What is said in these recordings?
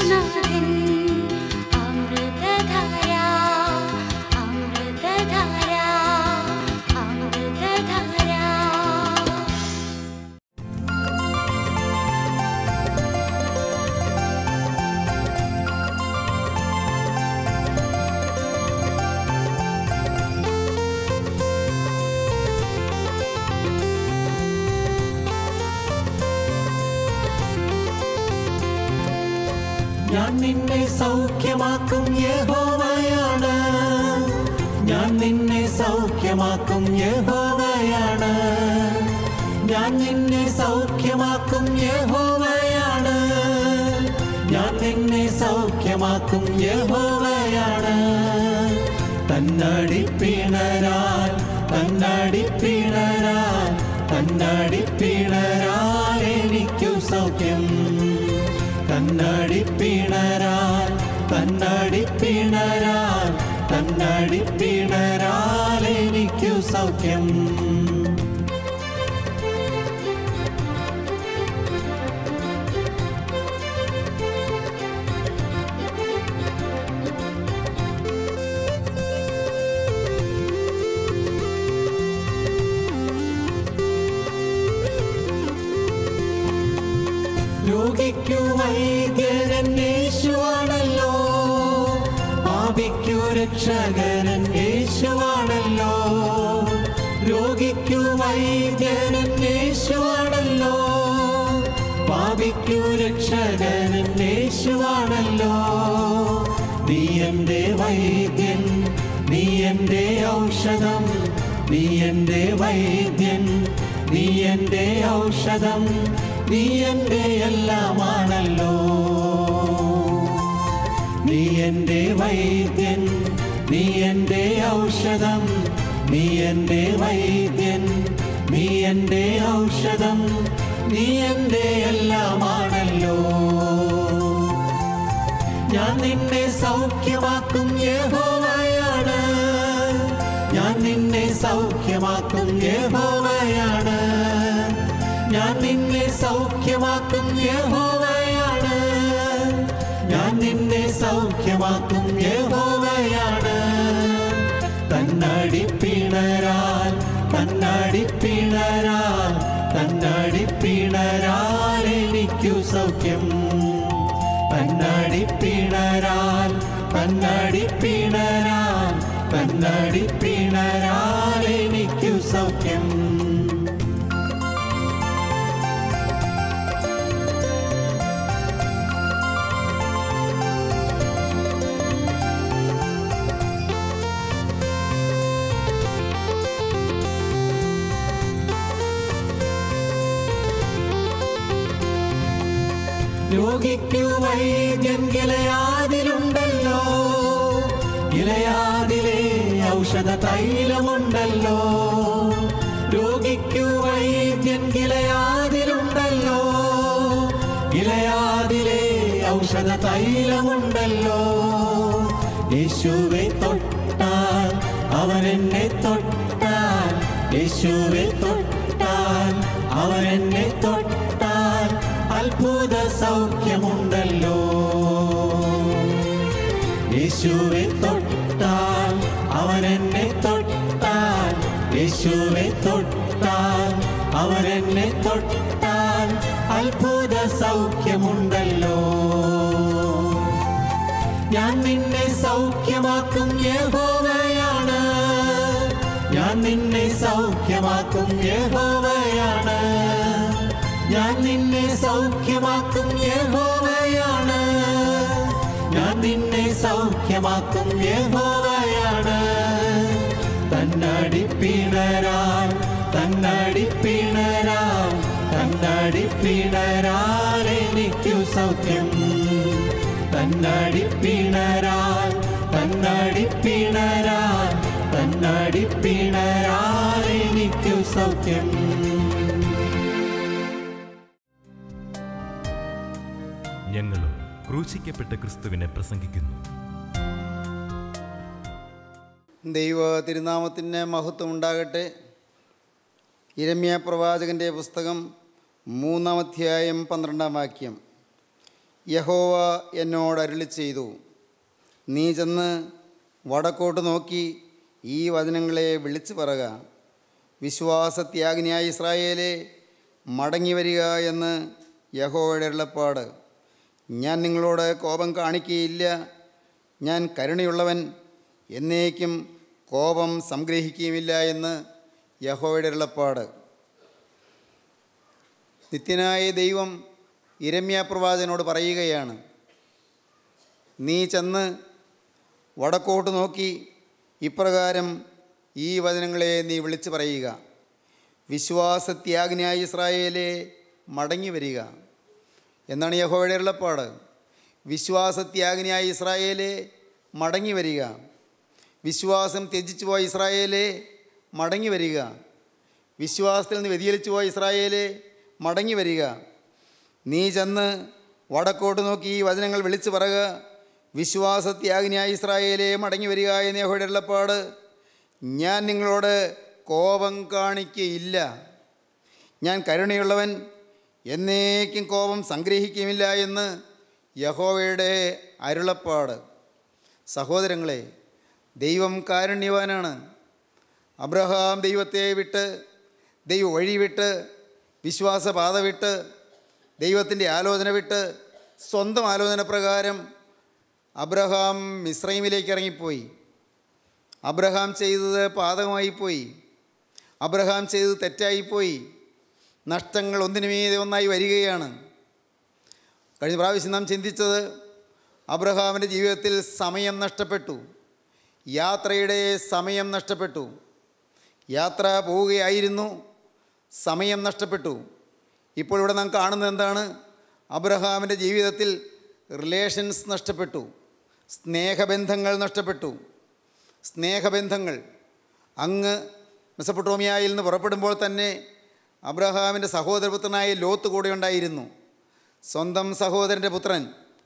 യേശുനാഥൻ അമൃതധാര അമൃതധാര അമൃതധാര ഞാൻ നിന്നെ സൗഖ്യമാക്കും യഹോവയാണ് ഞാൻ നിന്നെ സൗഖ്യമാക്കും യഹോവയാണ് ഞാൻ നിന്നെ സൗഖ്യമാക്കും യഹോവയാണ് ഞാൻ നിന്നെ സൗഖ്യമാക്കും യഹോവയാണ് തന്നടി പിണരാൽ തന്നടി പിണരാൽ തന്നടി പിണരാൽ എനിക്കു സൗഖ്യം കണ്ണാടി പിണരാൽ കണ്ണാടി പിണരാൽ കണ്ണാടി പിണരാൽ എനിക്കു സൗഖ്യം രോഗിക്കു വൈദ്യരൻ യേശുവാണല്ലോ പാപിക്കു രക്ഷകരൻ യേശുവാണല്ലോ രോഗിക്കു വൈദ്യരൻ യേശുവാണല്ലോ പാപിക്കു രക്ഷകരൻ യേശുവാണല്ലോ നീ എൻ്റെ വൈദ്യൻ നീ എൻ്റെ ഔഷധം നീ എൻ്റെ വൈദ്യൻ നീ എൻ്റെ ഔഷധം നീ എൻ്റെ എല്ലാമാണല്ലോ നീ എൻ്റെ വൈദ്യൻ നീ എൻ്റെ ഔഷധം നീ എൻ്റെ വൈദ്യൻ നീ എൻ്റെ ഔഷധം നീ എൻ്റെ എല്ലാമാണല്ലോ ഞാൻ നിന്നെ സൗഖ്യമാക്കും യഹോവയാണ് ഞാൻ നിന്നെ സൗഖ്യമാക്കും യഹോവയാണ് ഞാൻ നിന്നെ സൗഖ്യമാക്കും യഹോവയാണ് ഞാൻ നിന്നെ സൗഖ്യമാക്കും യഹോവയാണ് തന്നടി പിണരാൽ തന്നടി പിണരാൽ തന്നടി പിണരാൽ എനിക്കു സൗഖ്യം തന്നടി പിണരാൽ തന്നടി പിണരാൽ തന്നടി പിണരാൽ എനിക്കു സൗഖ്യം രോഗിക്കു വൈദ്യൻ ഗിലയാതിലുണ്ടല്ലോ ഗിലയാതിലെ ഔഷധ തൈലമുണ്ടല്ലോ രോഗിക്കു വൈദ്യൻ ഗിലയാതിലുണ്ടല്ലോ ഗിലയാതിലെ ഔഷധ തൈലമുണ്ടല്ലോ യേശുവെ തൊട്ടാൽ അവൻ എന്നെ തൊട്ടാൽ യേശുവെ തൊട്ടാൽ അവൻ എന്നെ തൊട്ടാൽ അത്ഭുത സൗഖ്യമുണ്ടല്ലോ യേശുവെ തൊട്ടാൽ അവൻ എന്നെ തൊട്ടാൽ യേശുവെ തൊട്ടാൽ അവൻ എന്നെ തൊട്ടാൽ അത്ഭുത സൗഖ്യമുണ്ടല്ലോ ഞാൻ നിന്നെ സൗഖ്യമാക്കും യഹോവയാണ് ഞാൻ നിന്നെ സൗഖ്യമാക്കും യഹോവയാണ് ഞാൻ നിന്നെ സൗഖ്യമാക്കും യഹോവയാണ് ഞാൻ നിന്നെ സൗഖ്യമാക്കും യഹോവയാണ് തന്നടി പിണരാൽ തന്നടി പിണരാൽ തന്നടി പിണരാൽ എനിക്കു സൗഖ്യം തന്നടി പിണരാൽ തന്നടി പിണരാൽ തന്നടി പിണരാൽ എനിക്കു സൗഖ്യം ഞങ്ങളും ക്രൂശിക്കപ്പെട്ട ക്രിസ്തുവിനെ പ്രസംഗിക്കുന്നു ദൈവ തിരുനാമത്തിന് മഹത്വം ഉണ്ടാകട്ടെ ഇരമ്യ പ്രവാചകൻ്റെ പുസ്തകം മൂന്നാം അധ്യായം പന്ത്രണ്ടാം വാക്യം യഹോവ എന്നോട് അരുളി ചെയ്തു നീ ചെന്ന് വടക്കോട്ട് നോക്കി ഈ വചനങ്ങളെ വിളിച്ചു പറയുക വിശ്വാസത്യാഗിനിയായ ഇസ്രായേലെ മടങ്ങി വരിക എന്ന് യഹോവയുടെ അരുളപ്പാട് ഞാൻ നിങ്ങളോട് കോപം കാണിക്കുകയില്ല ഞാൻ കരുണയുള്ളവൻ എന്നേക്കും കോപം സംഗ്രഹിക്കുകയുമില്ല എന്ന് യഹോവയുടെ അരുളപ്പാട് നിത്യനായ ദൈവം ഇരമ്യ പ്രവാചകനോട് പറയുകയാണ് നീ ചെന്ന് വടക്കോട്ട് നോക്കി ഇപ്രകാരം ഈ വചനങ്ങളെ നീ വിളിച്ചു പറയുക വിശ്വാസത്യാഗിനായ ഇസ്രായേലെ മടങ്ങി വരിക എന്നാണ് യഹോയുടെ ഉള്ളപ്പാട് വിശ്വാസത്യാഗിനായ ഇസ്രായേലെ മടങ്ങി വരിക വിശ്വാസം ത്യജിച്ചു പോയ ഇസ്രായേലെ മടങ്ങി വരിക വിശ്വാസത്തിൽ നിന്ന് വ്യതിചലിച്ചു പോയ ഇസ്രായേലെ മടങ്ങി വരിക നീ ചെന്ന് വടക്കോട്ട് നോക്കി ഈ വചനങ്ങൾ വിളിച്ചു പറയുക വിശ്വാസത്യാഗിനിയായ ഇസ്രായേലെ മടങ്ങി വരിക എന്ന് യഹോയുടെ ഉള്ളപ്പാട് ഞാൻ നിങ്ങളോട് കോപം കാണിക്കയില്ല ഞാൻ കരുണയുള്ളവൻ എന്നേക്കും കോപം സംഗ്രഹിക്കുമില്ല എന്ന് യഹോവയുടെ അരുളപ്പാട് സഹോദരങ്ങളെ ദൈവം കാരുണ്യവാനാണ് അബ്രഹാം ദൈവത്തെ വിട്ട് ദൈവ വഴി വിട്ട് വിശ്വാസപാത വിട്ട് ദൈവത്തിൻ്റെ ആലോചന വിട്ട് സ്വന്തം ആലോചന പ്രകാരം അബ്രഹാം മിശ്രൈമിലേക്ക് ഇറങ്ങിപ്പോയി അബ്രഹാം ചെയ്തത് പാതകമായിപ്പോയി അബ്രഹാം ചെയ്തത് തെറ്റായിപ്പോയി നഷ്ടങ്ങൾ ഒന്നിനുമീതെ ഒന്നായി വരികയാണ് കഴിഞ്ഞ പ്രാവശ്യം നാം ചിന്തിച്ചത് അബ്രഹാമിൻ്റെ ജീവിതത്തിൽ സമയം നഷ്ടപ്പെട്ടു യാത്രയുടെ സമയം നഷ്ടപ്പെട്ടു യാത്ര പോവുകയായിരുന്നു സമയം നഷ്ടപ്പെട്ടു ഇപ്പോൾ ഇവിടെ നാം കാണുന്നത് എന്താണ് അബ്രഹാമിൻ്റെ ജീവിതത്തിൽ റിലേഷൻസ് നഷ്ടപ്പെട്ടു സ്നേഹബന്ധങ്ങൾ നഷ്ടപ്പെട്ടു സ്നേഹബന്ധങ്ങൾ അങ്ങ് മെസപ്പൊട്ടോമിയായിൽ നിന്ന് പുറപ്പെടുമ്പോൾ തന്നെ അബ്രഹാമിൻ്റെ സഹോദരപുത്രനായ ലോത്ത് കൂടെ ഉണ്ടായിരുന്നു സ്വന്തം സഹോദരൻ്റെ പുത്രൻ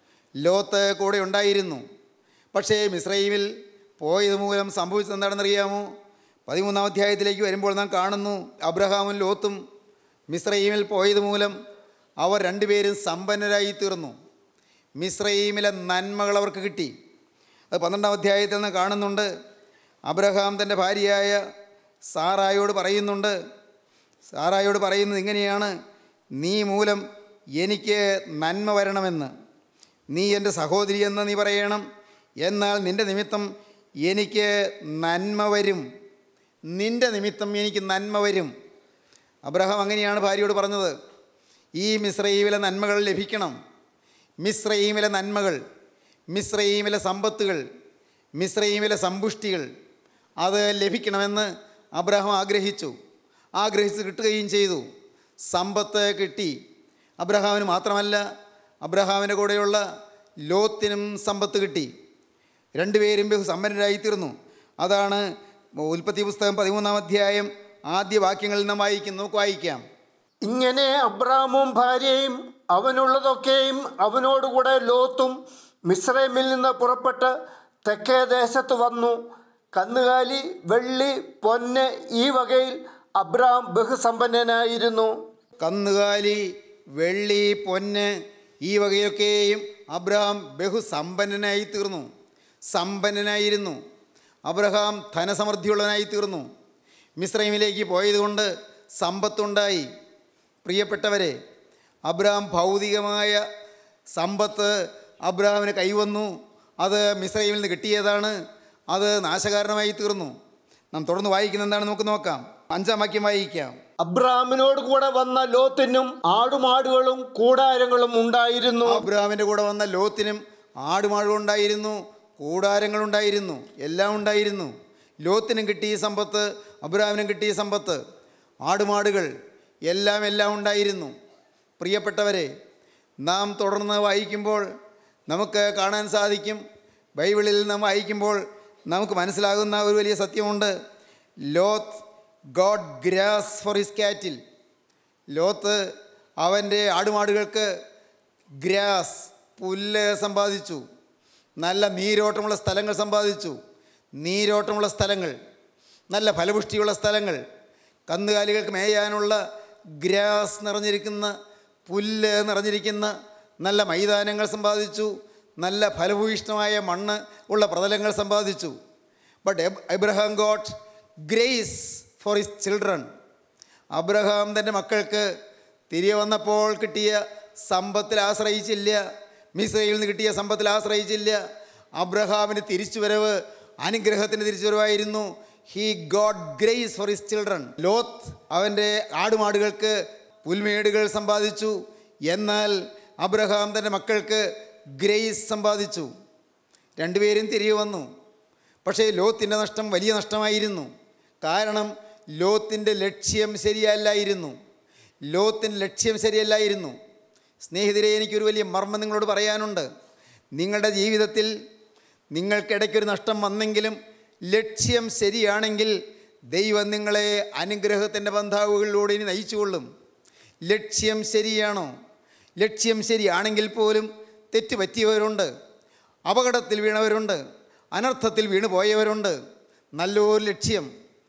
ലോത്ത് കൂടെ ഉണ്ടായിരുന്നു പക്ഷേ മിസ്രൈമിൽ പോയത് മൂലം സംഭവിച്ചത് എന്താണെന്നറിയാമോ പതിമൂന്നാം അധ്യായത്തിലേക്ക് വരുമ്പോൾ നാം കാണുന്നു അബ്രഹാമും ലോത്തും മിസ്രൈമിൽ പോയത് മൂലം അവർ രണ്ടുപേരും സമ്പന്നരായി തീർന്നു മിസ്രൈമിലെ നന്മകൾ അവർക്ക് കിട്ടി അത് പന്ത്രണ്ടാം അധ്യായത്തിൽ നിന്ന് കാണുന്നുണ്ട് അബ്രഹാം തൻ്റെ ഭാര്യയായ സാറായോട് പറയുന്നുണ്ട് സാറായോട് പറയുന്നത് ഇങ്ങനെയാണ് നീ മൂലം എനിക്ക് നന്മ വരണമെന്ന് നീ എൻ്റെ സഹോദരി എന്ന് നീ പറയണം എന്നാൽ നിൻ്റെ നിമിത്തം എനിക്ക് നന്മ വരും നിൻ്റെ നിമിത്തം എനിക്ക് നന്മ വരും അബ്രഹാം അങ്ങനെയാണ് ഭാര്യയോട് പറഞ്ഞത് ഈ മിശ്രൈമിലെ നന്മകൾ ലഭിക്കണം മിശ്രൈമിലെ നന്മകൾ മിശ്രൈമിലെ സമ്പത്തുകൾ മിശ്രൈമിലെ സമ്പുഷ്ടികൾ അത് ലഭിക്കണമെന്ന് അബ്രഹാം ആഗ്രഹിച്ചു ആഗ്രഹിച്ച് കിട്ടുകയും ചെയ്തു സമ്പത്ത് കിട്ടി അബ്രഹാമിന് മാത്രമല്ല അബ്രഹാമിൻ്റെ കൂടെയുള്ള ലോത്തിനും സമ്പത്ത് കിട്ടി രണ്ടുപേരും ബഹു സമ്പന്നരായിത്തീർന്നു അതാണ് ഉൽപ്പത്തി പുസ്തകം പതിമൂന്നാം അധ്യായം ആദ്യ വാക്യങ്ങളിൽ നാം വായിക്കും നോക്ക് വായിക്കാം ഇങ്ങനെ അബ്രാമും ഭാര്യയും അവനുള്ളതൊക്കെയും അവനോടുകൂടെ ലോത്തും മിസ്രൈമിൽ നിന്ന് പുറപ്പെട്ട് തെക്കേ ദേശത്ത് വന്നു കന്നുകാലി വെള്ളി പൊന്ന് ഈ വകയിൽ അബ്രാം ബഹുസമ്പന്നനായിരുന്നു കന്നുകാലി വെള്ളി പൊന്ന് ഈ വകയൊക്കെയും അബ്രഹാം ബഹുസമ്പന്നനായി തീർന്നു സമ്പന്നനായിരുന്നു അബ്രഹാം ധനസമൃദ്ധിയുള്ളവനായി തീർന്നു മിശ്രൈമിലേക്ക് പോയതുകൊണ്ട് സമ്പത്തുണ്ടായി പ്രിയപ്പെട്ടവരെ അബ്രഹാം ഭൗതികമായ സമ്പത്ത് അബ്രഹാമിന് കൈവന്നു അത് മിശ്രൈമിൽ നിന്ന് കിട്ടിയതാണ് അത് നാശകാരണമായി തീർന്നു നാം തുടർന്ന് വായിക്കുന്ന എന്താണ് നമുക്ക് നോക്കാം അഞ്ചാം വാക്യം വായിക്കാം അബ്രാമിനോട് കൂടെ വന്ന ലോത്തിനും ആടുമാടുകളും കൂടാരങ്ങളും ഉണ്ടായിരുന്നു അബ്രഹാമിൻ്റെ കൂടെ വന്ന ലോത്തിനും ആടുമാടുണ്ടായിരുന്നു കൂടാരങ്ങളുണ്ടായിരുന്നു എല്ലാം ഉണ്ടായിരുന്നു ലോത്തിനും കിട്ടിയ സമ്പത്ത് അബ്രഹാമിനും കിട്ടിയ സമ്പത്ത് ആടുമാടുകൾ എല്ലാം എല്ലാം ഉണ്ടായിരുന്നു പ്രിയപ്പെട്ടവരെ നാം തുടർന്ന് വായിക്കുമ്പോൾ നമുക്ക് കാണാൻ സാധിക്കും ബൈബിളിൽ നാം വായിക്കുമ്പോൾ നമുക്ക് മനസ്സിലാകുന്ന ഒരു വലിയ സത്യമുണ്ട് Lot got grass for his cattle Lot അവൻ്റെ ആടുമാടുകൾക്ക് ഗ്രാസ് പുല്ല് സമ്പാദിച്ചു നല്ല നീരോട്ടമുള്ള സ്ഥലങ്ങൾ സമ്പാദിച്ചു നീരോട്ടമുള്ള സ്ഥലങ്ങൾ നല്ല ഫലപുഷ്ടിയുള്ള സ്ഥലങ്ങൾ കന്നുകാലികൾക്ക് മേയാനുള്ള ഗ്രാസ് നിറഞ്ഞിരിക്കുന്ന പുല്ല് നിറഞ്ഞിരിക്കുന്ന നല്ല മൈതാനങ്ങൾ സമ്പാദിച്ചു നല്ല ഫലഭൂയിഷ്ഠമായ മണ്ണ് ഉള്ള പ്രതലങ്ങൾ സമ്പാദിച്ചു but Abraham got grace for his children Abraham തൻ്റെ മക്കൾക്ക് തിരികെ വന്നപ്പോൾ കിട്ടിയ സമ്പത്തിൽ ആശ്രയിച്ചില്ല മിസയിൽ നിന്ന് കിട്ടിയ സമ്പത്തിൽ ആശ്രയിച്ചില്ല അബ്രഹാമിന് തിരിച്ചുവരവ് അനുഗ്രഹത്തിൻ്റെ തിരിച്ചുവരവായിരുന്നു he got grace for his children Lot അവൻ്റെ ആടുമാടുകൾക്ക് പുൽമേടുകൾ സമ്പാദിച്ചു എന്നാൽ അബ്രഹാം തൻ്റെ മക്കൾക്ക് ഗ്രേസ് സമ്പാദിച്ചു രണ്ടുപേരും തിരികെ വന്നു പക്ഷേ ലോത്തിൻ്റെ നഷ്ടം വലിയ നഷ്ടമായിരുന്നു കാരണം ലോത്തിൻ്റെ ലക്ഷ്യം ശരിയല്ലായിരുന്നു ലോത്തിൻ്റെ ലക്ഷ്യം ശരിയല്ലായിരുന്നു സ്നേഹിതരെ എനിക്കൊരു വലിയ മർമ്മം നിങ്ങളോട് പറയാനുണ്ട് നിങ്ങളുടെ ജീവിതത്തിൽ നിങ്ങൾക്കിടയ്ക്കൊരു നഷ്ടം വന്നെങ്കിലും ലക്ഷ്യം ശരിയാണെങ്കിൽ ദൈവം നിങ്ങളെ അനുഗ്രഹത്തിൻ്റെ ബന്ധാവുകളിലൂടെ ഇനി നയിച്ചുകൊള്ളും ലക്ഷ്യം ശരിയാണോ ലക്ഷ്യം ശരിയാണെങ്കിൽ പോലും തെറ്റ് പറ്റിയവരുണ്ട് അപകടത്തിൽ വീണവരുണ്ട് അനർത്ഥത്തിൽ വീണു പോയവരുണ്ട് നല്ലൊരു ലക്ഷ്യം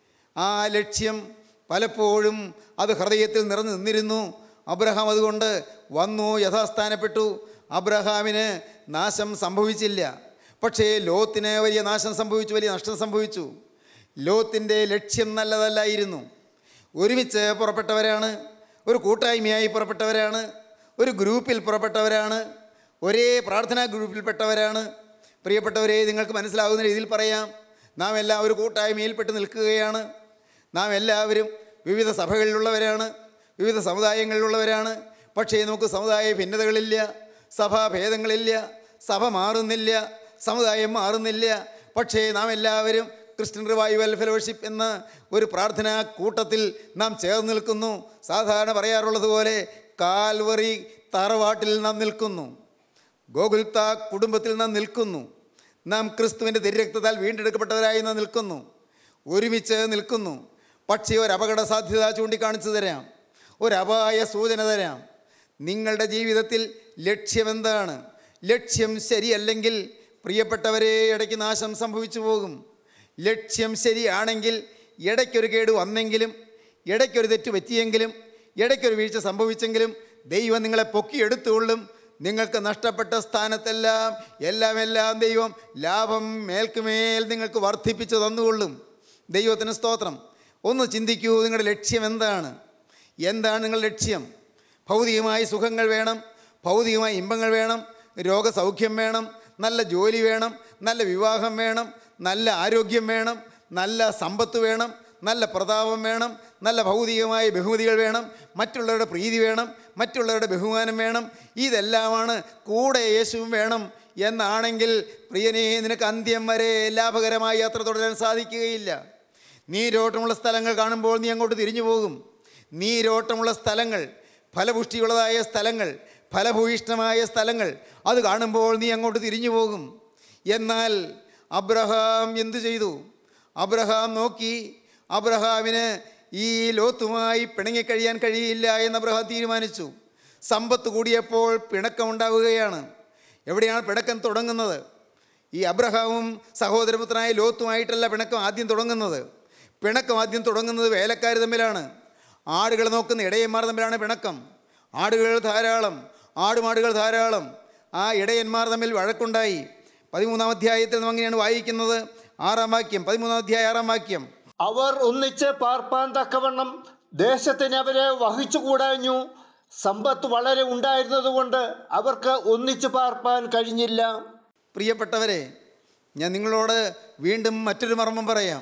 ആ ലക്ഷ്യം പലപ്പോഴും അത് ഹൃദയത്തിൽ നിറഞ്ഞു നിന്നിരുന്നു അബ്രഹാം അതുകൊണ്ട് വന്നു യഥാസ്ഥാനപ്പെട്ടു അബ്രഹാമിന് നാശം സംഭവിച്ചില്ല പക്ഷേ ലോത്തിന് വലിയ നാശം സംഭവിച്ചു വലിയ നഷ്ടം സംഭവിച്ചു ലോത്തിൻ്റെ ലക്ഷ്യം നല്ലതല്ലായിരുന്നു ഒരുമിച്ച് പുറപ്പെട്ടവരാണ് ഒരു കൂട്ടായ്മയായി പുറപ്പെട്ടവരാണ് ഒരു ഗ്രൂപ്പിൽ പുറപ്പെട്ടവരാണ് ഒരേ പ്രാർത്ഥനാ ഗ്രൂപ്പിൽപ്പെട്ടവരാണ് പ്രിയപ്പെട്ടവരെ നിങ്ങൾക്ക് മനസ്സിലാകുന്ന രീതിയിൽ പറയാം നാം എല്ലാം ഒരു കൂട്ടായ്മയിൽപ്പെട്ട് നിൽക്കുകയാണ് നാം എല്ലാവരും വിവിധ സഭകളിലുള്ളവരാണ് വിവിധ സമുദായങ്ങളിലുള്ളവരാണ് പക്ഷേ നമുക്ക് സമുദായ ഭിന്നതകളില്ല സഭാഭേദങ്ങളില്ല സഭ മാറുന്നില്ല സമുദായം മാറുന്നില്ല പക്ഷേ നാം എല്ലാവരും ക്രിസ്ത്യൻ റിവൈവൽ ഫെലോഷിപ്പ് എന്ന ഒരു പ്രാർത്ഥനാ കൂട്ടത്തിൽ നാം ചേർന്ന് നിൽക്കുന്നു സാധാരണ പറയാറുള്ളത് പോലെ കാൽവറി തറവാട്ടിൽ നാം നിൽക്കുന്നു ഗോകുൽത്ത കുടുംബത്തിൽ നാം നിൽക്കുന്നു നാം ക്രിസ്തുവിൻ്റെ തിരരക്തത്താൽ വീണ്ടെടുക്കപ്പെട്ടവരായി നാം നിൽക്കുന്നു ഒരുമിച്ച് നിൽക്കുന്നു പക്ഷേ ഒരു അപകട സാധ്യത ചൂണ്ടിക്കാണിച്ചു തരാം ഒരു അപായ സൂചന തരാം നിങ്ങളുടെ ജീവിതത്തിൽ ലക്ഷ്യമെന്താണ് ലക്ഷ്യം ശരിയല്ലെങ്കിൽ പ്രിയപ്പെട്ടവരെ ഇടയ്ക്ക് നാശം സംഭവിച്ചു പോകും ലക്ഷ്യം ശരിയാണെങ്കിൽ ഇടയ്ക്കൊരു കേട് വന്നെങ്കിലും ഇടയ്ക്കൊരു തെറ്റ് പറ്റിയെങ്കിലും ഇടയ്ക്കൊരു വീഴ്ച സംഭവിച്ചെങ്കിലും ദൈവം നിങ്ങളെ പൊക്കിയെടുത്തുകൊള്ളും നിങ്ങൾക്ക് നഷ്ടപ്പെട്ട സ്ഥാനത്തെല്ലാം എല്ലാം എല്ലാം ദൈവം ലാഭം മേൽക്കുമേൽ നിങ്ങൾക്ക് വർദ്ധിപ്പിച്ചു തന്നുകൊള്ളും ദൈവത്തിന് സ്തോത്രം ഒന്ന് ചിന്തിക്കൂ നിങ്ങളുടെ ലക്ഷ്യം എന്താണ് എന്താണ് നിങ്ങളുടെ ലക്ഷ്യം ഭൗതികമായ സുഖങ്ങൾ വേണം ഭൗതികമായ ഇമ്പങ്ങൾ വേണം രോഗസൗഖ്യം വേണം നല്ല ജോലി വേണം നല്ല വിവാഹം വേണം നല്ല ആരോഗ്യം വേണം നല്ല സമ്പത്ത് വേണം നല്ല പ്രതാപം വേണം നല്ല ഭൗതികമായ ബഹുമതികൾ വേണം മറ്റുള്ളവരുടെ പ്രീതി വേണം മറ്റുള്ളവരുടെ ബഹുമാനം വേണം ഇതെല്ലാമാണ് കൂടെ യേശുവും വേണം എന്നാണെങ്കിൽ പ്രിയനെ നിനക്ക് അന്ത്യം വരെ ലാഭകരമായ യാത്ര തുടരാൻ സാധിക്കുകയില്ല നീരോട്ടമുള്ള സ്ഥലങ്ങൾ കാണുമ്പോൾ നീ അങ്ങോട്ട് തിരിഞ്ഞു പോകും നീരോട്ടമുള്ള സ്ഥലങ്ങൾ ഫലപുഷ്ടിയുള്ളതായ സ്ഥലങ്ങൾ ഫലഭൂയിഷ്ഠമായ സ്ഥലങ്ങൾ അത് കാണുമ്പോൾ നീ അങ്ങോട്ട് തിരിഞ്ഞു പോകും എന്നാൽ അബ്രഹാം എന്തു ചെയ്തു അബ്രഹാം നോക്കി അബ്രഹാമിന് ഈ ലോത്തുമായി പിണങ്ങിക്കഴിയാൻ കഴിയില്ല എന്ന് അബ്രഹാം തീരുമാനിച്ചു സമ്പത്ത് കൂടിയപ്പോൾ പിണക്കമുണ്ടാവുകയാണ് എവിടെയാണ് പിണക്കം തുടങ്ങുന്നത് ഈ അബ്രഹാമും സഹോദരപുത്രനായ ലോത്തുമായിട്ടല്ല പിണക്കം ആദ്യം തുടങ്ങുന്നത് പിണക്കം ആദ്യം തുടങ്ങുന്നത് വേലക്കാർ തമ്മിലാണ് ആടുകൾ നോക്കുന്ന ഇടയന്മാർ തമ്മിലാണ് പിണക്കം ആടുകൾ ധാരാളം ആടുമാടുകൾ ധാരാളം ആ ഇടയന്മാർ തമ്മിൽ വഴക്കുണ്ടായി പതിമൂന്നാം അധ്യായത്തിൽ നാം അങ്ങനെയാണ് വായിക്കുന്നത് ആറാം വാക്യം പതിമൂന്നാം അധ്യായം ആറാം വാക്യം അവർ ഒന്നിച്ച് പാർപ്പാൻ തക്കവണ്ണം ദേശത്തിന് അവരെ വഹിച്ചുകൂടാഞ്ഞു സമ്പത്ത് വളരെ ഉണ്ടായിരുന്നതുകൊണ്ട് അവർക്ക് ഒന്നിച്ച് പാർപ്പാൻ കഴിഞ്ഞില്ല പ്രിയപ്പെട്ടവരെ ഞാൻ നിങ്ങളോട് വീണ്ടും മറ്റൊരു മർമ്മം പറയാം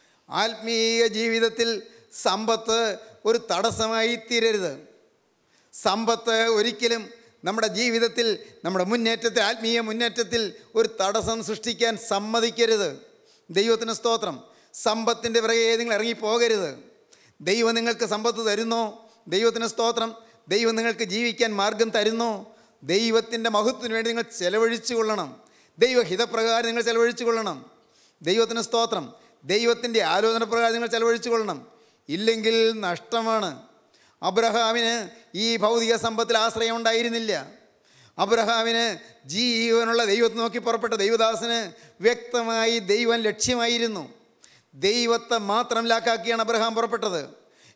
ആത്മീയ ജീവിതത്തിൽ സമ്പത്ത് ഒരു തടസ്സമായി തീരരുത് സമ്പത്ത് ഒരിക്കലും നമ്മുടെ ജീവിതത്തിൽ നമ്മുടെ മുന്നേറ്റത്തിൽ ആത്മീയ മുന്നേറ്റത്തിൽ ഒരു തടസ്സം സൃഷ്ടിക്കാൻ സമ്മതിക്കരുത് ദൈവത്തിന് സ്തോത്രം സമ്പത്തിൻ്റെ പിറകെ നിങ്ങൾ ഇറങ്ങിപ്പോകരുത് ദൈവം നിങ്ങൾക്ക് സമ്പത്ത് തരുന്നോ ദൈവത്തിന് സ്തോത്രം ദൈവം നിങ്ങൾക്ക് ജീവിക്കാൻ മാർഗം തരുന്നോ ദൈവത്തിൻ്റെ മഹത്വത്തിന് വേണ്ടി നിങ്ങൾ ചെലവഴിച്ചു കൊള്ളണം ദൈവഹിതപ്രകാരം നിങ്ങൾ ചെലവഴിച്ചു കൊള്ളണം ദൈവത്തിന് സ്തോത്രം ദൈവത്തിൻ്റെ ആലോചന പ്രകാരം നിങ്ങൾ ചെലവഴിച്ചു കൊള്ളണം ഇല്ലെങ്കിൽ നഷ്ടമാണ് അബ്രഹാമിന് ഈ ഭൗതിക സമ്പത്തിൽ ആശ്രയം ഉണ്ടായിരുന്നില്ല അബ്രഹാമിന് ജീവനുള്ള ദൈവത്തെ നോക്കി പുറപ്പെട്ട ദൈവദാസന് വ്യക്തമായി ദൈവം ലക്ഷ്യമായിരുന്നു ദൈവത്തെ മാത്രം ലാക്കാക്കിയാണ് അബ്രഹാം പുറപ്പെട്ടത്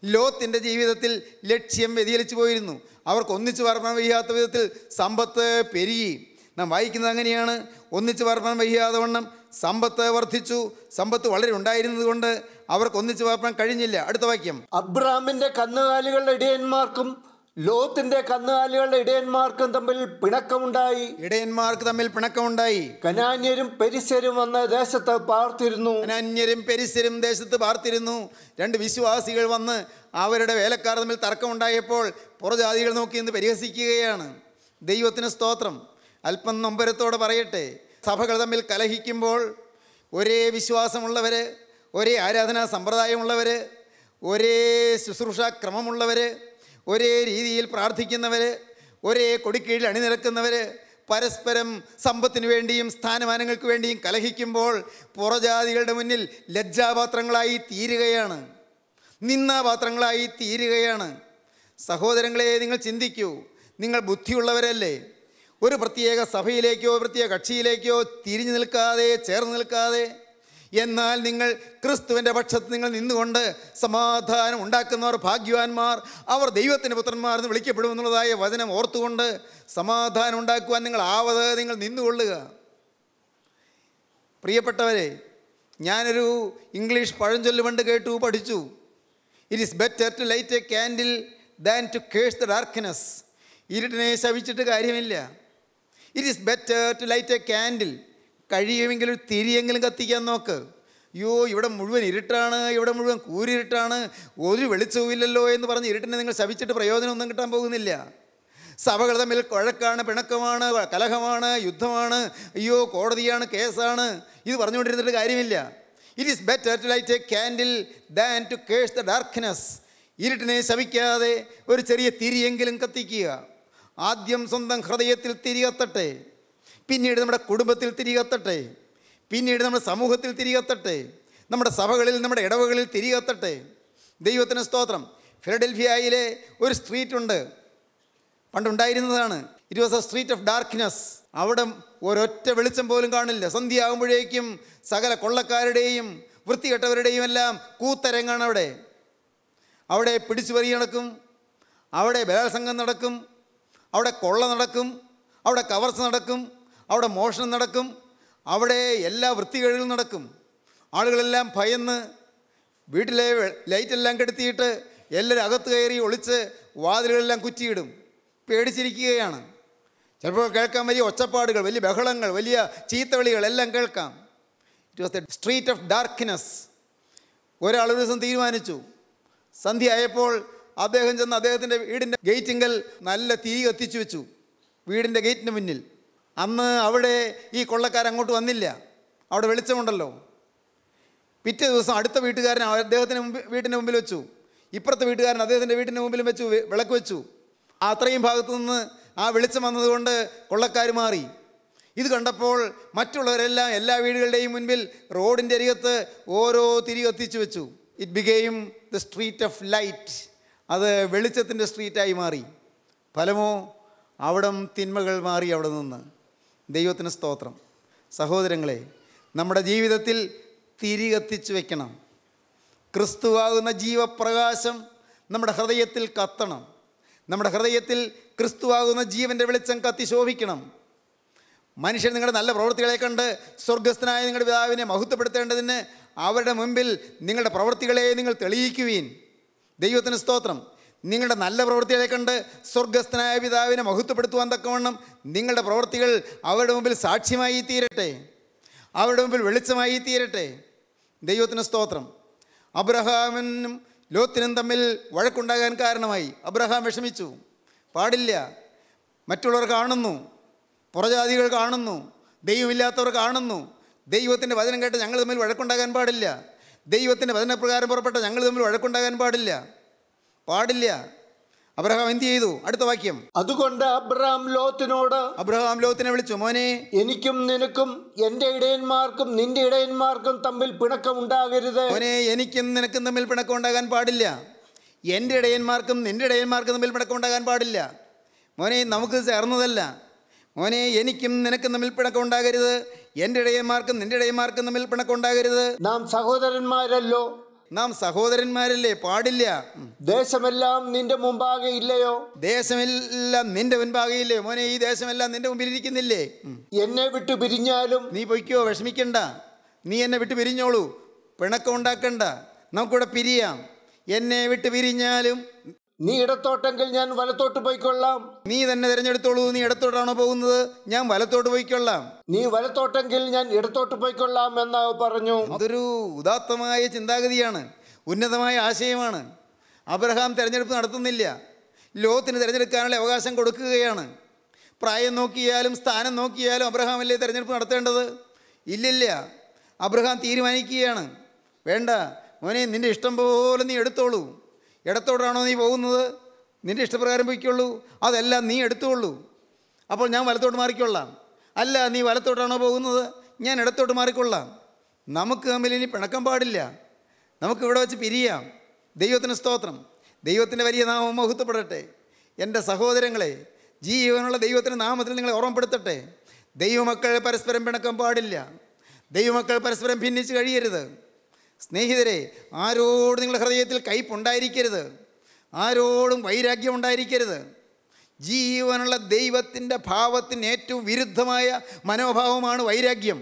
ലോത്തിൻ്റെ ജീവിതത്തിൽ ലക്ഷ്യം വ്യതിചലിച്ചു പോയിരുന്നു അവർക്ക് ഒന്നിച്ചു പറപ്പാൻ വയ്യാത്ത വിധത്തിൽ സമ്പത്ത് പെരുകി നാം വായിക്കുന്നത് അങ്ങനെയാണ് ഒന്നിച്ചു പറപ്പാൻ വയ്യാതെ വണ്ണം സമ്പത്ത് വർദ്ധിച്ചു സമ്പത്ത് വളരെ ഉണ്ടായിരുന്നത് കൊണ്ട് അവർക്ക് ഒന്നിച്ചു പറപ്പാൻ കഴിഞ്ഞില്ല അടുത്ത വാക്യം അബ്രാമിന്റെ കന്നുകാലികളുടെ ഇടയന്മാർക്കും ലോത്തിന്റെ കന്നുകാലികളുടെ ഇടയന്മാർക്കും തമ്മിൽ പിണക്കമുണ്ടായി ഇടയന്മാർക്ക് തമ്മിൽ പിണക്കമുണ്ടായി കനാന്യരും പെരിസ്യരും വന്ന് ദേശത്ത് പാർത്തിരുന്നു അനന്യരും പെരിസ്യരും ദേശത്ത് പാർത്തിരുന്നു രണ്ട് വിശ്വാസികൾ വന്ന് അവരുടെ വേലക്കാർ തമ്മിൽ തർക്കമുണ്ടായപ്പോൾ പുറജാതികൾ നോക്കി ഇന്ന് പരിഹസിക്കുകയാണ് ദൈവത്തിന് സ്തോത്രം അല്പം നൊമ്പരത്തോടെ പറയട്ടെ സഭകൾ തമ്മിൽ കലഹിക്കുമ്പോൾ ഒരേ വിശ്വാസമുള്ളവർ ഒരേ ആരാധനാ സമ്പ്രദായമുള്ളവർ ഒരേ ശുശ്രൂഷാ ക്രമമുള്ളവർ ഒരേ രീതിയിൽ പ്രാർത്ഥിക്കുന്നവർ ഒരേ കൊടിക്കീഴിൽ അണിനിരക്കുന്നവർ പരസ്പരം സമ്പത്തിന് വേണ്ടിയും സ്ഥാനമാനങ്ങൾക്ക് വേണ്ടിയും കലഹിക്കുമ്പോൾ പുറജാതികളുടെ മുന്നിൽ ലജ്ജാപാത്രങ്ങളായി തീരുകയാണ് നിന്നാപാത്രങ്ങളായി തീരുകയാണ് സഹോദരങ്ങളെ നിങ്ങൾ ചിന്തിക്കൂ നിങ്ങൾ ബുദ്ധിയുള്ളവരല്ലേ ഒരു പ്രത്യേക സഭയിലേക്കോ ഒരു പ്രത്യേക കക്ഷിയിലേക്കോ തിരിഞ്ഞു നിൽക്കാതെ ചേർന്ന് നിൽക്കാതെ എന്നാൽ നിങ്ങൾ ക്രിസ്തുവിൻ്റെ പക്ഷത്ത് നിങ്ങൾ നിന്നുകൊണ്ട് സമാധാനം ഉണ്ടാക്കുന്നവർ ഭാഗ്യവാന്മാർ അവർ ദൈവത്തിൻ്റെ പുത്രന്മാർ എന്ന് വിളിക്കപ്പെടുമെന്നുള്ളതായ വചനം ഓർത്തുകൊണ്ട് സമാധാനം ഉണ്ടാക്കുവാൻ നിങ്ങൾ ആവത് നിങ്ങൾ നിന്നുകൊള്ളുക പ്രിയപ്പെട്ടവരെ ഞാനൊരു ഇംഗ്ലീഷ് പഴഞ്ചൊല്ല് പണ്ട് കേട്ടു പഠിച്ചു it is better to light a candle than to curse the darkness ഇരുട്ടിനെ ശവിച്ചിട്ട് കാര്യമില്ല it is better to light a candle കഴിയുമെങ്കിൽ ഒരു തിരിയെങ്കിലും കത്തിക്കാൻ നോക്ക് അയ്യോ ഇവിടെ മുഴുവൻ ഇരുട്ടാണ് ഇവിടെ മുഴുവൻ കൂരിരുട്ടാണ് ഒരു വെളിച്ചവുമില്ലല്ലോ എന്ന് പറഞ്ഞ് ഇരുട്ടിനെ നിങ്ങൾ ശവിച്ചിട്ട് പ്രയോജനമൊന്നും കിട്ടാൻ പോകുന്നില്ല സഭകൾ തമ്മിൽ വഴക്കാണ് പിണക്കമാണ് കലഹമാണ് യുദ്ധമാണ് അയ്യോ കോടതിയാണ് കേസാണ് ഇത് പറഞ്ഞുകൊണ്ടിരുന്നിട്ട് കാര്യമില്ല it is better to light a candle than to curse the darkness ഇരുട്ടിനെ ശമിക്കാതെ ഒരു ചെറിയ തിരിയെങ്കിലും കത്തിക്കുക ആദ്യം സ്വന്തം ഹൃദയത്തിൽ തിരികത്തട്ടെ പിന്നീട് നമ്മുടെ കുടുംബത്തിൽ തിരികത്തട്ടെ പിന്നീട് നമ്മുടെ സമൂഹത്തിൽ തിരികത്തട്ടെ നമ്മുടെ സഭകളിൽ നമ്മുടെ ഇടവകളിൽ തിരികത്തട്ടെ ദൈവത്തിന് സ്തോത്രം ഫിലഡൽഫിയയിലെ ഒരു സ്ട്രീറ്റ് ഉണ്ട് പണ്ടുണ്ടായിരുന്നതാണ് it was a street of darkness അവിടെ ഒരൊറ്റ വെളിച്ചം പോലും കാണില്ല സന്ധ്യയാകുമ്പോഴേക്കും സകല കൊള്ളക്കാരുടെയും വൃത്തികെട്ടവരുടെയും എല്ലാം കൂത്തരങ്ങാണ് അവിടെ അവിടെ പിടിച്ചുപറി നടക്കും അവിടെ ബലാത്സംഗം നടക്കും അവിടെ കൊള്ള നടക്കും അവിടെ കവർച്ച നടക്കും അവിടെ മോഷണം നടക്കും അവിടെ എല്ലാ വൃത്തികേടുകളും നടക്കും ആളുകളെല്ലാം ഭയന്ന് വീട്ടിലെ വെ- ലൈറ്റെല്ലാം കെടുത്തിയിട്ട് എല്ലാവരും അകത്ത് കയറി ഒളിച്ച് വാതിലുകളെല്ലാം കുറ്റിയിടും പേടിച്ചിരിക്കുകയാണ് ചിലപ്പോൾ കേൾക്കാൻ വലിയ ഒച്ചപ്പാടുകൾ വലിയ ബഹളങ്ങൾ വലിയ ചീത്തവിളികൾ എല്ലാം കേൾക്കാം it was the street of darkness ഒരാൾ ഒരു ദിവസം തീരുമാനിച്ചു സന്ധ്യ ആയപ്പോൾ അദ്ദേഹം ചെന്ന് അദ്ദേഹത്തിൻ്റെ വീടിൻ്റെ ഗേറ്റിങ്കൽ നല്ല തീ കത്തിച്ചു വെച്ചു വീടിൻ്റെ ഗേറ്റിന് മുന്നിൽ അന്ന് അവിടെ ഈ കൊള്ളക്കാർ അങ്ങോട്ട് വന്നില്ല അവിടെ വെളിച്ചമുണ്ടല്ലോ പിറ്റേ ദിവസം അടുത്ത വീട്ടുകാരൻ അദ്ദേഹത്തിന് മുമ്പിൽ വീട്ടിൻ്റെ മുമ്പിൽ വെച്ചു ഇപ്പുറത്തെ വീട്ടുകാരൻ അദ്ദേഹത്തിൻ്റെ വീട്ടിൻ്റെ മുമ്പിലും വെച്ചു വെ- വിളക്ക് വെച്ചു ആ അത്രയും ഭാഗത്തു നിന്ന് ആ വെളിച്ചം വന്നതുകൊണ്ട് കൊള്ളക്കാർ മാറി ഇത് കണ്ടപ്പോൾ മറ്റുള്ളവരെല്ലാം എല്ലാ വീടുകളുടെയും മുൻപിൽ റോഡിൻ്റെ അരികത്ത് ഓരോ തിരി കത്തിച്ചു വെച്ചു it became the street of light അത് വെളിച്ചത്തിൻ്റെ സ്ട്രീറ്റായി മാറി ഫലമോ അവിടം തിന്മകൾ മാറി അവിടെ നിന്ന് ദൈവത്തിന് സ്തോത്രം സഹോദരങ്ങളെ നമ്മുടെ ജീവിതത്തിൽ തിരി കത്തിച്ചു വെക്കണം ക്രിസ്തുവാകുന്ന ജീവപ്രകാശം നമ്മുടെ ഹൃദയത്തിൽ കത്തണം നമ്മുടെ ഹൃദയത്തിൽ ക്രിസ്തുവാകുന്ന ജീവൻ്റെ വെളിച്ചം കത്തി ശോഭിക്കണം മനുഷ്യൻ നിങ്ങളുടെ നല്ല പ്രവൃത്തികളെ കണ്ട് സ്വർഗസ്ഥനായ നിങ്ങളുടെ പിതാവിനെ മഹത്വപ്പെടുത്തേണ്ടതിന് അവരുടെ മുമ്പിൽ നിങ്ങളുടെ പ്രവൃത്തികളെ നിങ്ങൾ തെളിയിക്കുവീൻ ദൈവത്തിന് സ്തോത്രം നിങ്ങളുടെ നല്ല പ്രവൃത്തികളെ കണ്ട് സ്വർഗസ്ഥനായ പിതാവിനെ മഹത്വപ്പെടുത്തുവാൻ തക്കവണ്ണം നിങ്ങളുടെ പ്രവൃത്തികൾ അവരുടെ മുമ്പിൽ സാക്ഷ്യമായി തീരട്ടെ അവരുടെ മുമ്പിൽ വെളിച്ചമായി തീരട്ടെ ദൈവത്തിന് സ്തോത്രം അബ്രഹാമിനും ലോത്തിനും തമ്മിൽ വഴക്കുണ്ടാകാൻ കാരണമായി അബ്രഹാം വിഷമിച്ചു പാടില്ല മറ്റുള്ളവർ കാണുന്നു പുറജാതികൾ കാണുന്നു ദൈവമില്ലാത്തവർ കാണുന്നു ദൈവത്തിൻ്റെ വചനം കേട്ട് ഞങ്ങൾ തമ്മിൽ വഴക്കുണ്ടാകാൻ പാടില്ല ദൈവത്തിൻ്റെ വചനപ്രകാരം പുറപ്പെട്ട ഞങ്ങൾ തമ്മിൽ വഴക്കുണ്ടാകാൻ പാടില്ല പാടില്ല അബ്രഹാം എന്ത് ചെയ്തു അടുത്ത വാക്യം അതുകൊണ്ട് അബ്രാം ലോത്തിനോട് അബ്രഹാം ലോത്തിനെ വിളിച്ചു മോനെ എനിക്കും നിനക്കും എൻ്റെ ഇടയന്മാർക്കും നിന്റെ ഇടയന്മാർക്കും തമ്മിൽ പിണക്കമുണ്ടാകരുത് മോനെ എനിക്കും നിനക്കും തമ്മിൽ പിണക്കം ഉണ്ടാകാൻ പാടില്ല എൻ്റെ ഇടയന്മാർക്കും നിൻ്റെ ഇടയന്മാർക്കും തമ്മിൽ പിണക്കം ഉണ്ടാകാൻ പാടില്ല മോനെ നമുക്ക് ചേർന്നതല്ല മോനെ എനിക്കും നിനക്കും തമ്മിൽ പിണക്കം ഉണ്ടാകരുത് എൻ്റെ ഇടയന്മാർക്കും നിൻ്റെ ഇടയന്മാർക്കും തമ്മിൽ പിണക്കം ഉണ്ടാകരുത് നാം സഹോദരന്മാരല്ലോ നാം സഹോദരന്മാരല്ലേ പാടില്ല ഉം. ദേശമെല്ലാം നിന്റെ മുമ്പാകെ ഇല്ലയോ ദേശമെല്ലാം നിന്റെ മുൻപാകയില്ലേ മോനെ ഈ ദേശമെല്ലാം നിന്റെ മുമ്പിലിരിക്കുന്നില്ലേ ഉം. എന്നെ വിട്ടു പിരിഞ്ഞാലും നീ പൊയ്ക്കോ വിഷമിക്കണ്ട നീ എന്നെ വിട്ട് പിരിഞ്ഞോളൂ പിണക്കം ഉണ്ടാക്കണ്ട നമുക്കിവിടെ പിരിയാം എന്നെ വിട്ട് പിരിഞ്ഞാലും നീ ഇടത്തോട്ടെങ്കിൽ ഞാൻ വലത്തോട്ട് പോയിക്കൊള്ളാം നീ തന്നെ തിരഞ്ഞെടുത്തോളൂ നീ ഇടത്തോട്ടാണോ പോകുന്നത് ഞാൻ വലത്തോട്ട് പോയിക്കൊള്ളാം നീ വലത്തോട്ടെങ്കിൽ ഞാൻ ഇടത്തോട്ട് പോയിക്കൊള്ളാം എന്ന് പറഞ്ഞു അതൊരു ഉദാത്തമായ ചിന്താഗതിയാണ് ഉന്നതമായ ആശയമാണ് അബ്രഹാം തിരഞ്ഞെടുപ്പ് നടത്തുന്നില്ല ലോകത്തിന് തിരഞ്ഞെടുക്കാനുള്ള അവകാശം കൊടുക്കുകയാണ് പ്രായം നോക്കിയാലും സ്ഥാനം നോക്കിയാലും അബ്രഹാമല്ലേ തിരഞ്ഞെടുപ്പ് നടത്തേണ്ടത് ഇല്ലില്ല അബ്രഹാം തീരുമാനിക്കുകയാണ് വേണ്ട മോനെ നിൻ്റെ ഇഷ്ടം പോലെ നീ എടുത്തോളൂ ഇടത്തോടാണോ നീ പോകുന്നത് നിൻ്റെ ഇഷ്ടപ്രകാരം പോയിക്കൊള്ളൂ അതെല്ലാം നീ എടുത്തോളൂ അപ്പോൾ ഞാൻ വലത്തോട്ട് മാറിക്കൊള്ളാം അല്ല നീ വലത്തോട്ടാണോ പോകുന്നത് ഞാൻ ഇടത്തോട്ട് മാറിക്കൊള്ളാം നമുക്ക് തമ്മിൽ ഇനി പിണക്കം പാടില്ല നമുക്ക് ഇവിടെ വെച്ച് പിരിയാം ദൈവത്തിന് സ്തോത്രം ദൈവത്തിൻ്റെ വലിയ നാമം മഹത്വപ്പെടട്ടെ എൻ്റെ സഹോദരങ്ങളെ ജീവനുള്ള ദൈവത്തിൻ്റെ നാമത്തിൽ നിങ്ങളെ ഓർമ്മപ്പെടുത്തട്ടെ ദൈവമക്കൾ പരസ്പരം പിണക്കം പാടില്ല ദൈവമക്കൾ പരസ്പരം ഭിന്നിച്ച് കഴിയരുത് സ്നേഹിതരെ ആരോടും നിങ്ങളുടെ ഹൃദയത്തിൽ കയ്പുണ്ടായിരിക്കരുത് ആരോടും വൈരാഗ്യം ഉണ്ടായിരിക്കരുത് ജീവനുള്ള ദൈവത്തിൻ്റെ ഭാവത്തിന് ഏറ്റവും വിരുദ്ധമായ മനോഭാവമാണ് വൈരാഗ്യം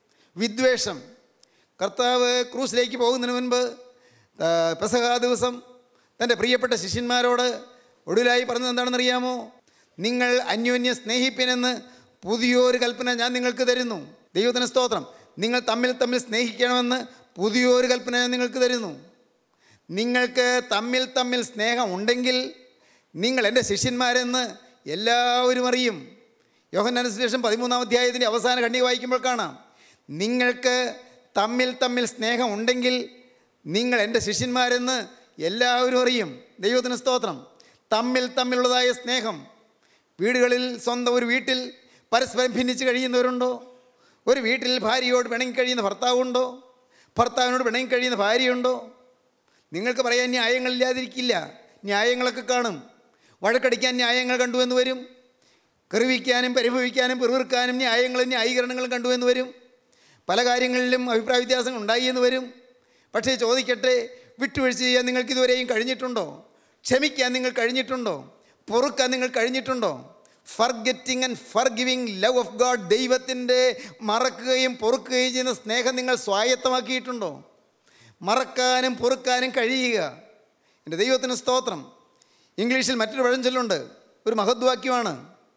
വിദ്വേഷം കർത്താവ് ക്രൂസിലേക്ക് പോകുന്നതിന് മുൻപ് ആ, പെസഹ ദിവസം തൻ്റെ പ്രിയപ്പെട്ട ശിഷ്യന്മാരോട് ഒടുവിലായി പറഞ്ഞത് എന്താണെന്നറിയാമോ നിങ്ങൾ അന്യോന്യം സ്നേഹിപ്പിനെന്ന് പുതിയൊരു കൽപ്പന ഞാൻ നിങ്ങൾക്ക് തരുന്നു ദൈവത്തിന് സ്തോത്രം നിങ്ങൾ തമ്മിൽ തമ്മിൽ സ്നേഹിക്കണമെന്ന് പുതിയൊരു കൽപ്പന ഞാൻ നിങ്ങൾക്ക് തരുന്നു നിങ്ങൾക്ക് തമ്മിൽ തമ്മിൽ സ്നേഹം ഉണ്ടെങ്കിൽ നിങ്ങൾ എൻ്റെ ശിഷ്യന്മാരെന്ന് എല്ലാവരും അറിയും യോഹന്നാന സുവിശേഷം പതിമൂന്നാം അധ്യായത്തിൻ്റെ അവസാന ഖണ്ഡിക വായിക്കുമ്പോൾ കാണാം നിങ്ങൾക്ക് തമ്മിൽ തമ്മിൽ സ്നേഹം ഉണ്ടെങ്കിൽ നിങ്ങൾ എൻ്റെ ശിഷ്യന്മാരെന്ന് എല്ലാവരും അറിയും ദൈവത്തിന് സ്തോത്രം തമ്മിൽ തമ്മിലുള്ളതായ സ്നേഹം വീടുകളിൽ സ്വന്തം ഒരു വീട്ടിൽ പരസ്പരം ഭിന്നിച്ച് കഴിയുന്നവരുണ്ടോ ഒരു വീട്ടിൽ ഭാര്യയോട് പിണങ്ങി കഴിയുന്ന ഭർത്താവുണ്ടോ ഭർത്താവിനോട് പിണങ്ങി കഴിയുന്ന ഭാര്യയുണ്ടോ നിങ്ങൾക്ക് പറയാൻ ന്യായങ്ങളില്ലാതിരിക്കില്ല ന്യായങ്ങളൊക്കെ കാണും വഴക്കടിക്കാൻ ന്യായങ്ങൾ കണ്ടു എന്ന് വരും കറിവിക്കാനും പരിഭവിക്കാനും പിറുവിറുക്കാനും ന്യായങ്ങളും ന്യായീകരണങ്ങളും കണ്ടു എന്ന് വരും പല കാര്യങ്ങളിലും അഭിപ്രായ വ്യത്യാസങ്ങൾ ഉണ്ടായി എന്ന് വരും പക്ഷേ ചോദിക്കട്ടെ വിട്ടുവീഴ്ച ചെയ്യാൻ നിങ്ങൾക്ക് ഇതുവരെയും കഴിഞ്ഞിട്ടുണ്ടോ ക്ഷമിക്കാൻ നിങ്ങൾ കഴിഞ്ഞിട്ടുണ്ടോ പൊറുക്കാൻ നിങ്ങൾ കഴിഞ്ഞിട്ടുണ്ടോ forgetting and forgiving love of God ദൈവത്തിൻ്റെ മറക്കുകയും പൊറുക്കുകയും ചെയ്യുന്ന സ്നേഹം നിങ്ങൾ സ്വായത്തമാക്കിയിട്ടുണ്ടോ മറക്കാനും പൊറുക്കാനും കഴിയുക എൻ്റെ ദൈവത്തിന് സ്തോത്രം ഇംഗ്ലീഷിൽ മറ്റൊരു പഴഞ്ചൊല്ലുണ്ട് ഒരു മഹദ്വാക്യമാണ്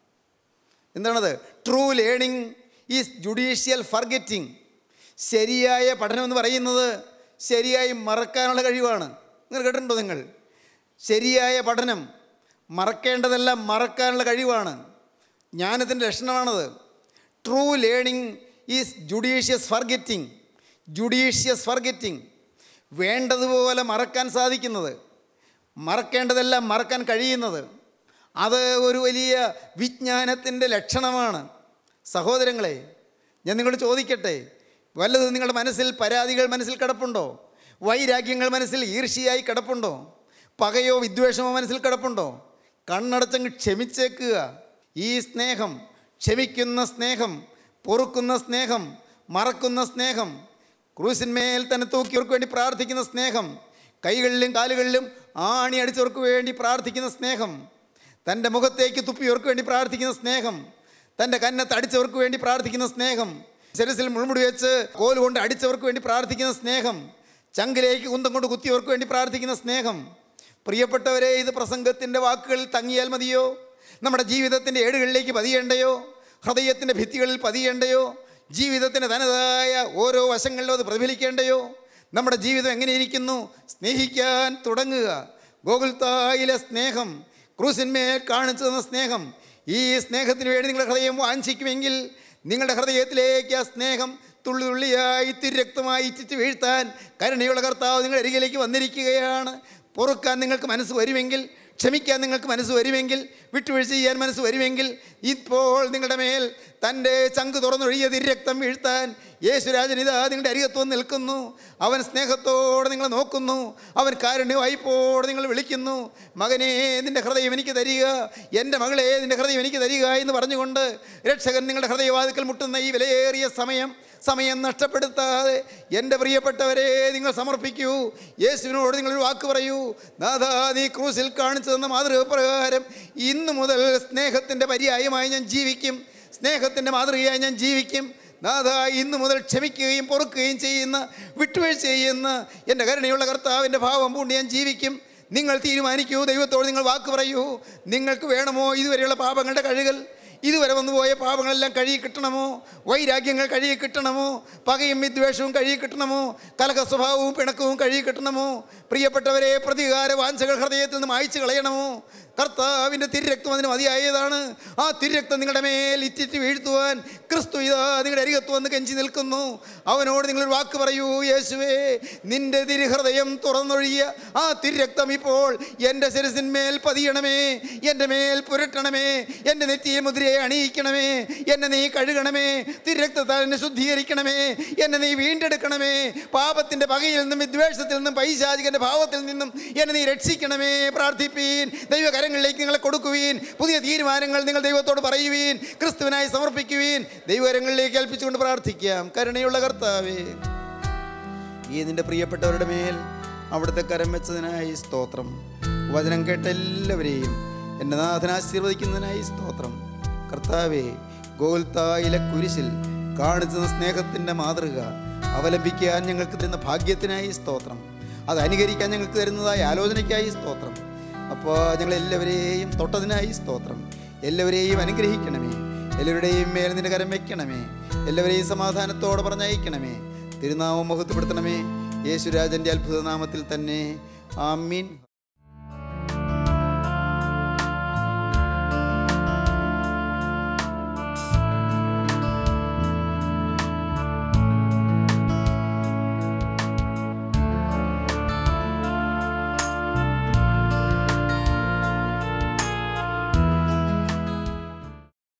എന്താണത് true learning is judicial forgetting ശരിയായ പഠനം എന്ന് പറയുന്നത് ശരിയായി മറക്കാനുള്ള കഴിവാണ് നിങ്ങൾ കേട്ടിട്ടുണ്ടോ നിങ്ങൾ ശരിയായ പഠനം മറക്കേണ്ടതെല്ലാം മറക്കാനുള്ള കഴിവാണ് ജ്ഞാനത്തിൻ്റെ ലക്ഷണമാണത് true learning is judicious forgetting judicious forgetting വേണ്ടതുപോലെ മറക്കാൻ സാധിക്കുന്നത് മറക്കേണ്ടതെല്ലാം മറക്കാൻ കഴിയുന്നത് അത് ഒരു വലിയ വിജ്ഞാനത്തിൻ്റെ ലക്ഷണമാണ് സഹോദരങ്ങളെ ഞാൻ നിങ്ങളോട് ചോദിക്കട്ടെ വല്ലതും നിങ്ങളുടെ മനസ്സിൽ പരാതികൾ മനസ്സിൽ കിടപ്പുണ്ടോ വൈരാഗ്യങ്ങൾ മനസ്സിൽ ഈർഷ്യയായി കിടപ്പുണ്ടോ പകയോ വിദ്വേഷമോ മനസ്സിൽ കിടപ്പുണ്ടോ കണ്ണടച്ചങ്ങ് ക്ഷമിച്ചേക്കുക ഈ സ്നേഹം ക്ഷമിക്കുന്ന സ്നേഹം പൊറുക്കുന്ന സ്നേഹം മറക്കുന്ന സ്നേഹം ക്രൂസിന്മേൽ തന്നെ തൂക്കിയവർക്ക് വേണ്ടി പ്രാർത്ഥിക്കുന്ന സ്നേഹം കൈകളിലും കാലുകളിലും ആണി അടിച്ചവർക്ക് വേണ്ടി പ്രാർത്ഥിക്കുന്ന സ്നേഹം തൻ്റെ മുഖത്തേക്ക് തുപ്പിയവർക്ക് വേണ്ടി പ്രാർത്ഥിക്കുന്ന സ്നേഹം തൻ്റെ കന്നത്ത് അടിച്ചവർക്ക് വേണ്ടി പ്രാർത്ഥിക്കുന്ന സ്നേഹം ശിരസിൽ മുൾമുടി വെച്ച് കോലുകൊണ്ട് അടിച്ചവർക്ക് വേണ്ടി പ്രാർത്ഥിക്കുന്ന സ്നേഹം ചങ്കിലേക്ക് കുന്തം കൊണ്ട് കുത്തിയവർക്ക് വേണ്ടി പ്രാർത്ഥിക്കുന്ന സ്നേഹം പ്രിയപ്പെട്ടവരെ ഇത് പ്രസംഗത്തിൻ്റെ വാക്കുകളിൽ തങ്ങിയാൽ മതിയോ നമ്മുടെ ജീവിതത്തിൻ്റെ ഏടുകളിലേക്ക് പതിയേണ്ടയോ ഹൃദയത്തിൻ്റെ ഭിത്തികളിൽ പതിയേണ്ടയോ ജീവിതത്തിൻ്റെ തനതായ ഓരോ വശങ്ങളിലും അത് പ്രതിഫലിക്കേണ്ടയോ നമ്മുടെ ജീവിതം എങ്ങനെയിരിക്കുന്നു സ്നേഹിക്കാൻ തുടങ്ങുക ഗോകുൽത്തായിലെ സ്നേഹം ക്രൂസിന്മേൽ കാണിച്ചു തന്ന സ്നേഹം ഈ സ്നേഹത്തിന് വേണ്ടി നിങ്ങളുടെ ഹൃദയം വാഞ്ചിക്കുമെങ്കിൽ നിങ്ങളുടെ ഹൃദയത്തിലേക്ക് ആ സ്നേഹം തുള്ളി തുള്ളിയായി തിരക്തമായി ഇറ്റിച്ച് വീഴ്ത്താൻ കരുണയുള്ള കർത്താവ് നിങ്ങളുടെ അരികിലേക്ക് വന്നിരിക്കുകയാണ് പൊറുക്കാൻ നിങ്ങൾക്ക് മനസ്സ് വരുമെങ്കിൽ ക്ഷമിക്കാൻ നിങ്ങൾക്ക് മനസ്സ് വരുമെങ്കിൽ വിട്ടുവീഴ്ച ചെയ്യാൻ മനസ്സ് വരുമെങ്കിൽ ഇപ്പോൾ നിങ്ങളുടെ മേൽ തൻ്റെ ചങ്ക് തുറന്നൊഴിയ തിരക്തം വീഴ്ത്താൻ യേശുരാജൻ ഇതാ നിങ്ങളുടെ അരികത്ത് വന്ന് നിൽക്കുന്നു അവൻ സ്നേഹത്തോടെ നിങ്ങളെ നോക്കുന്നു അവൻ കാരുണ്യവായ്പോടെ നിങ്ങൾ വിളിക്കുന്നു മകനെ നിൻ്റെ ഹൃദയം എനിക്ക് തരിക എൻ്റെ മകളെ നിൻ്റെ ഹൃദയം എനിക്ക് തരിക എന്ന് പറഞ്ഞുകൊണ്ട് രക്ഷകൻ നിങ്ങളുടെ ഹൃദയവാതിക്കൽ മുട്ടുന്ന ഈ വിലയേറിയ സമയം സമയം നഷ്ടപ്പെടുത്താതെ എൻ്റെ പ്രിയപ്പെട്ടവരെ നിങ്ങൾ സമർപ്പിക്കൂ യേശുവിനോട് നിങ്ങളൊരു വാക്ക് പറയൂ നാഥാ നീ ക്രൂസിൽ കാണിച്ചു തന്ന മാതൃക പ്രകാരം ഇന്നു മുതൽ സ്നേഹത്തിൻ്റെ പര്യായമായി ഞാൻ ജീവിക്കും സ്നേഹത്തിൻ്റെ മാതൃകയായി ഞാൻ ജീവിക്കും നാഥ ഇന്നു മുതൽ ക്ഷമിക്കുകയും പൊറുക്കുകയും ചെയ്യുന്ന വിട്ടുവീഴ്ച ചെയ്യുന്ന എൻ്റെ കരുണയുള്ള കർത്താവിൻ്റെ ഭാവം പൂണ്ട് ഞാൻ ജീവിക്കും നിങ്ങൾ തീരുമാനിക്കൂ ദൈവത്തോട് നിങ്ങൾ വാക്ക് പറയൂ നിങ്ങൾക്ക് വേണമോ ഇതുവരെയുള്ള പാപങ്ങളുടെ കഴുകൽ ഇതുവരെ വന്നുപോയ പാപങ്ങളെല്ലാം കഴുകി കിട്ടണമോ വൈരാഗ്യങ്ങൾ കഴുകി കിട്ടണമോ പകയും വിദ്വേഷവും കഴുകി കിട്ടണമോ കലക സ്വഭാവവും പിണക്കവും കഴുകി കിട്ടണമോ പ്രിയപ്പെട്ടവരെ പ്രതികാര വാഞ്ചകൾ ഹൃദയത്തിൽ നിന്ന് മായ്ച്ചു കളയണമോ കർത്താവിൻ്റെ തിരക്തം അതിന് മതിയായതാണ് ആ തിരക്തം നിങ്ങളുടെ മേൽ ഇറ്റിറ്റ് വീഴ്ത്തുവാൻ ക്രിസ്തു ഇതാ നിങ്ങളുടെ അരികത്ത് വന്ന് കെഞ്ചി നിൽക്കുന്നു അവനോട് നിങ്ങളൊരു വാക്ക് പറയൂ യേശുവേ നിന്റെ തിരുഹൃദയം തുറന്നൊഴിയ ആ തിരക്തം ഇപ്പോൾ എൻ്റെ ശിരസിന്മേൽ പതിയണമേ എൻ്റെ മേൽ പുരട്ടണമേ എൻ്റെ നെറ്റിയെ മുദ്രയെ അണിയിക്കണമേ എന്നെ നീ കഴുകണമേ തിരക്തത്താൽ എന്നെ ശുദ്ധീകരിക്കണമേ എന്നെ നീ വീണ്ടെടുക്കണമേ പാപത്തിൻ്റെ പകയിൽ നിന്നും വിദ്വേഷത്തിൽ നിന്നും പൈശാചികൻ്റെ ഭാവത്തിൽ നിന്നും എന്നെ നീ രക്ഷിക്കണമേ പ്രാർത്ഥിപ്പീൻ ദൈവകരങ്ങളിലേക്ക് നിങ്ങളെ കൊടുക്കുവീൻ പുതിയ തീരുമാനങ്ങൾ നിങ്ങൾ ദൈവത്തോട് പറയുവീൻ ക്രിസ്തുവിനായി സമർപ്പിക്കുവീൻ ദൈവകരങ്ങളിലേക്ക് ഏൽപ്പിച്ചുകൊണ്ട് പ്രാർത്ഥിക്കാം കരുണയുള്ള കർത്താവേ ഈ നിൻ്റെ പ്രിയപ്പെട്ടവരുടെ മേൽ അവിടുത്തെ കരം വെച്ചതിനായി സ്തോത്രം വചനം കേട്ട എല്ലാവരെയും എൻ്റെ നാഥൻ ആശീർവദിക്കുന്നതിനായി സ്തോത്രം കർത്താവേ ഗോൽത്തായിലെ കുരിശിൽ കാണിച്ചത് സ്നേഹത്തിൻ്റെ മാതൃക അവലംബിക്കാൻ ഞങ്ങൾക്ക് തരുന്ന ഭാഗ്യത്തിനായി സ്തോത്രം അത് അനുകരിക്കാൻ ഞങ്ങൾക്ക് തരുന്നതായ ആലോചനയ്ക്കായി സ്തോത്രം അപ്പോൾ ഞങ്ങളെല്ലാവരെയും തൊട്ടതിനായി സ്തോത്രം എല്ലാവരെയും അനുഗ്രഹിക്കണമേ എല്ലാവരുടെയും മേൽ നിന്റെ കരം വയ്ക്കണമേ എല്ലാവരെയും സമാധാനത്തോടെ പറഞ്ഞയക്കണമേ തിരുനാമം മഹത്വപ്പെടുത്തണമേ യേശുരാജൻ്റെ അത്ഭുതനാമത്തിൽ തന്നെ ആമീൻ